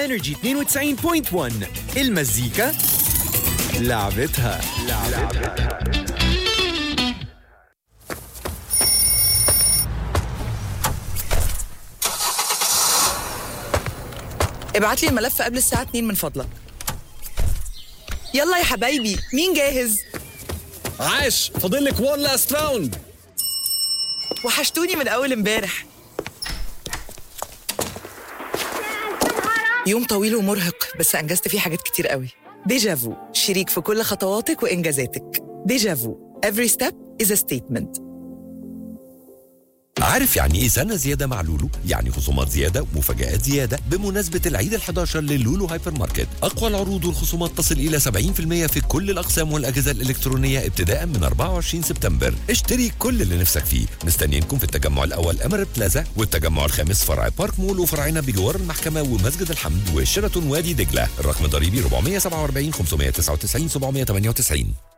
انرجي 92.1 المزيكا لعبتها لعبتها ابعت لي الملف قبل الساعة 2 من فضلك يلا يا حبايبي مين جاهز؟ عاش فاضل لك وان لاست راوند وحشتوني من أول امبارح يوم طويل ومرهق بس أنجزت فيه حاجات كتير قوي ديجافو شريك في كل خطواتك وإنجازاتك ديجافو every step is a statement عارف يعني ايه سنة زيادة مع لولو؟ يعني خصومات زيادة ومفاجآت زيادة بمناسبة العيد ال11 للولو هايبر ماركت. أقوى العروض والخصومات تصل إلى 70% في كل الأقسام والأجهزة الإلكترونية ابتداء من 24 سبتمبر. اشتري كل اللي نفسك فيه. مستنيينكم في التجمع الأول أمر بلازا والتجمع الخامس فرع بارك مول وفرعنا بجوار المحكمة ومسجد الحمد وشيراتون وادي دجلة. الرقم الضريبي 447 599 798